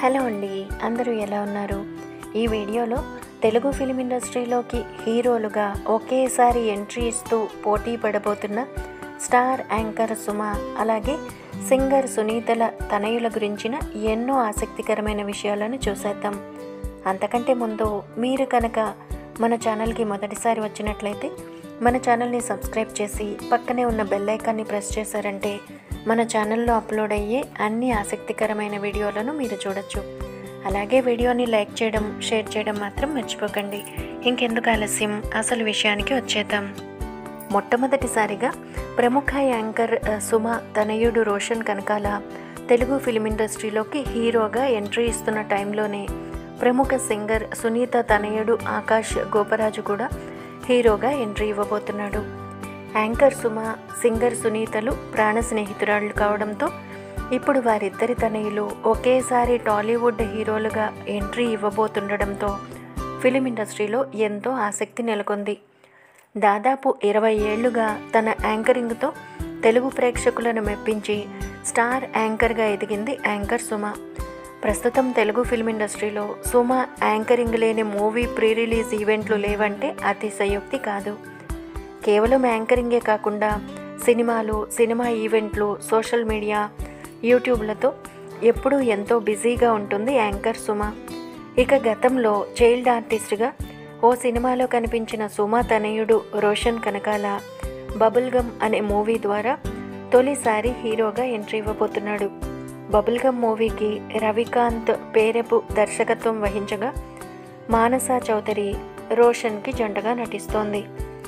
hello అండి అందరూ ఎలా ఉన్నారు ఈ వీడియోలో తెలుగు ఫిలిం ఇండస్ట్రీలోకి హీరోలుగా ఒకేసారి ఎంట్రీ ఇస్తూ పోటీ పడబోతున్న స్టార్ యాంకర్ సుమ అలాగే సింగర్ సునీతల తనయుల గురించిన ఎన్నో ఆసక్తికరమైన విషయాలను చూసేద్దాం అంతకంటే ముందు మీరు కనుక మన ఛానల్కి మొదటిసారి వచ్చినట్లయితే మన ఛానల్ని సబ్స్క్రైబ్ చేసి పక్కనే ఉన్న బెల్ ఐకాన్ని ప్రెస్ చేశారంటే మన ఛానల్లో అప్లోడ్ అయ్యే అన్ని ఆసక్తికరమైన వీడియోలను మీరు చూడొచ్చు అలాగే వీడియోని లైక్ చేయడం షేర్ చేయడం మాత్రం మర్చిపోకండి ఇంకెందుకు ఆలస్యం అసలు విషయానికి వచ్చేద్దాం మొట్టమొదటిసారిగా ప్రముఖ యాంకర్ ఆ, సుమ తనయుడు రోషన్ కనకాల తెలుగు ఫిలిం ఇండస్ట్రీలోకి హీరోగా ఎంట్రీ ఇస్తున్న టైంలోనే ప్రముఖ సింగర్ సునీత తనయుడు ఆకాష్ గోపరాజు కూడా హీరోగా ఎంట్రీ ఇవ్వబోతున్నాడు యాంకర్ సుమ సింగర్ సునీతలు ప్రాణ స్నేహితురాళ్ళు కావడంతో ఇప్పుడు వారిద్దరి తనయులు ఒకేసారి టాలీవుడ్ హీరోలుగా ఎంట్రీ ఇవ్వబోతుండడంతో ఫిలిం ఇండస్ట్రీలో ఎంతో ఆసక్తి నెలకొంది దాదాపు ఇరవై ఏళ్లుగా తన యాంకరింగ్తో తెలుగు ప్రేక్షకులను మెప్పించి స్టార్ యాంకర్గా ఎదిగింది యాంకర్ సుమ ప్రస్తుతం తెలుగు ఫిల్మ్ ఇండస్ట్రీలో సుమ యాంకరింగ్ లేని మూవీ ప్రీ రిలీజ్ ఈవెంట్లు లేవంటే అతిశయోక్తి కాదు కేవలం యాంకరింగే కాకుండా సినిమాలు సినిమా ఈవెంట్లు సోషల్ మీడియా యూట్యూబ్లతో ఎప్పుడూ ఎంతో బిజీగా ఉంటుంది యాంకర్ సుమ ఇక గతంలో చైల్డ్ ఆర్టిస్ట్గా ఓ సినిమాలో కనిపించిన సుమ తనయుడు రోషన్ కనకాల బబుల్ గమ్ అనే మూవీ ద్వారా తొలిసారి హీరోగా ఎంట్రీ ఇవ్వబోతున్నాడు బబుల్ గమ్ మూవీకి రవికాంత్ పేరెపు దర్శకత్వం వహించగా మానస చౌదరి రోషన్కి జంటగా నటిస్తోంది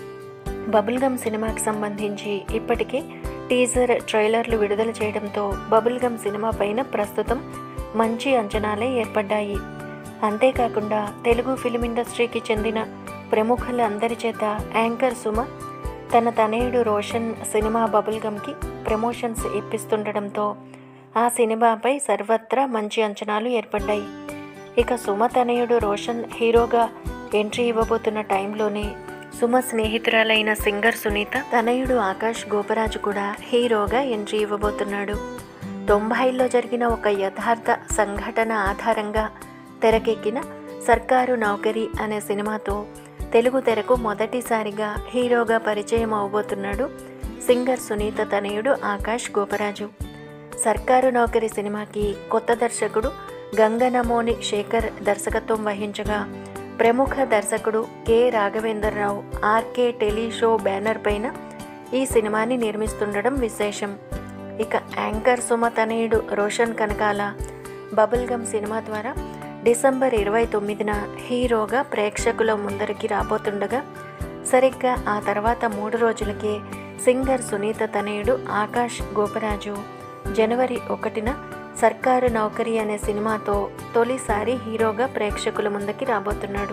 బబుల్ గమ్ సినిమాకి సంబంధించి ఇప్పటికే టీజర్ ట్రైలర్లు విడుదల చేయడంతో బబుల్ గమ్ సినిమా పైన ప్రస్తుతం మంచి అంచనాలే ఏర్పడ్డాయి అంతేకాకుండా తెలుగు ఫిలిం ఇండస్ట్రీకి చెందిన ప్రముఖులందరి చేత యాంకర్ సుమ తన తనయుడు రోషన్ సినిమా బబుల్ గమ్కి ప్రమోషన్స్ ఇప్పిస్తుండడంతో ఆ సినిమాపై సర్వత్రా మంచి అంచనాలు ఏర్పడ్డాయి ఇక సుమ తనయుడు రోషన్ హీరోగా ఎంట్రీ ఇవ్వబోతున్న టైంలోనే సుమ స్నేహితురాలైన సింగర్ సునీత తనయుడు ఆకాష్ గోపరాజు కూడా హీరోగా ఎంట్రీ ఇవ్వబోతున్నాడు తొంభైల్లో జరిగిన ఒక యథార్థ సంఘటన ఆధారంగా తెరకెక్కిన సర్కారు నౌకరీ అనే సినిమాతో తెలుగు తెరకు మొదటిసారిగా హీరోగా పరిచయం అవబోతున్నాడు సింగర్ సునీత తనయుడు ఆకాష్ గోపరాజు సర్కారు నౌకరి సినిమాకి కొత్త దర్శకుడు గంగనమోని శేఖర్ దర్శకత్వం వహించగా ప్రముఖ దర్శకుడు K Raghavendra Rao RK Teleshow banner పైన ఈ సినిమాని నిర్మిస్తుండడం విశేషం ఇక యాంకర్ సుమ తనయుడు రోషన్ కనకాల బబుల్ గమ్ సినిమా ద్వారా డిసెంబర్ ఇరవై తొమ్మిదిన హీరోగా ప్రేక్షకుల ముందరికి రాబోతుండగా సరిగ్గా ఆ తర్వాత మూడు రోజులకే సింగర్ సునీత తనయుడు ఆకాష్ గోపరాజు జనవరి ఒకటిన సర్కారు నౌకరీ అనే సినిమాతో తొలిసారి హీరోగా ప్రేక్షకుల ముందుకి రాబోతున్నాడు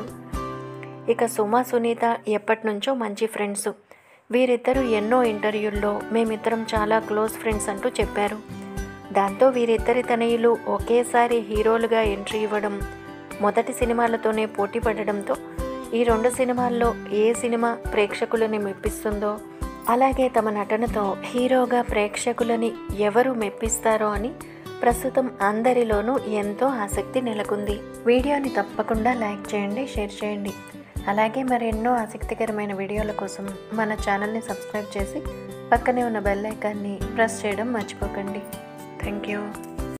ఇక సుమ సునీత ఎప్పటి నుంచో మంచి ఫ్రెండ్స్ వీరిద్దరూ ఎన్నో ఇంటర్వ్యూల్లో మేమిద్దరం చాలా క్లోజ్ ఫ్రెండ్స్ అంటూ చెప్పారు దాంతో వీరిద్దరి తనయులు ఒకేసారి హీరోలుగా ఎంట్రీ ఇవ్వడం మొదటి సినిమాలతోనే పోటీ పడడంతో ఈ రెండు సినిమాల్లో ఏ సినిమా ప్రేక్షకులని మెప్పిస్తుందో అలాగే తమ నటనతో హీరోగా ప్రేక్షకులని ఎవరు మెప్పిస్తారో అని ప్రస్తుతం అందరిలోనూ ఎంతో ఆసక్తి నెలకొంది వీడియోని తప్పకుండా లైక్ చేయండి షేర్ చేయండి అలాగే మరెన్నో ఆసక్తికరమైన వీడియోల కోసం మన ఛానల్ని సబ్స్క్రైబ్ చేసి పక్కనే ఉన్న బెల్ ఐకాన్ని ప్రెస్ చేయడం మర్చిపోకండి థ్యాంక్ యూ